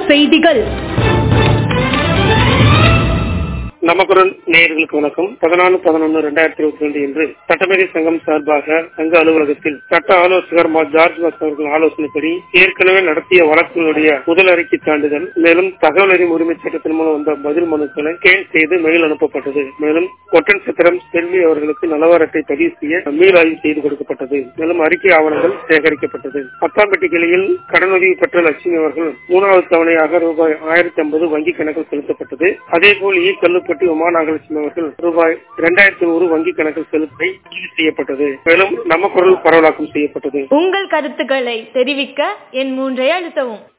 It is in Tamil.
செய்திகள் நமக்குரல் நேயர்களுக்கு வணக்கம் பதினாலு பதினொன்று ரெண்டாயிரத்தி இருபத்தி ரெண்டு இன்று சட்டமேதை சங்கம் சார்பாக சங்க அலுவலகத்தில் சட்ட ஆலோசகர் மா ஜார்ஜ் பாஸ் அவர்கள் ஆலோசனைப்படி ஏற்கனவே நடத்திய வழக்குகளுடைய முதல் அறிக்கை சான்றிதழ் மேலும் தகவல் அறிவு உரிமை சட்டத்தின் மூலம் வந்த பதில் மனுக்களை ஸ்கேன் செய்து மெயில் அனுப்பப்பட்டது மேலும் கொட்டன் சித்திரம் செல்வி அவர்களுக்கு நலவாரத்தை பதிவு செய்ய மீள் ஆய்வு செய்து கொடுக்கப்பட்டது மேலும் அறிக்கை ஆவணங்கள் சேகரிக்கப்பட்டது பத்தாம்பட்டி கிளையில் கடனுதவி பெற்ற லட்சுமி அவர்கள் மூணாவது தவணையாக ரூபாய் ஆயிரத்தி ஐம்பது வங்கி கணக்கில் செலுத்தப்பட்டது அதேபோல் இ கல்லுப்பட்டி உமா நாகலட்சுமி அவர்கள் ரூபாய் இரண்டாயிரத்தி நூறு வங்கி கணக்கில் செலுத்தி பதிவு செய்யப்பட்டது மேலும் நம்ம குரல் பரவலாக்கம் செய்யப்பட்டது உங்கள் கருத்துக்களை தெரிவிக்க என் மூன்றை அழுத்தவும்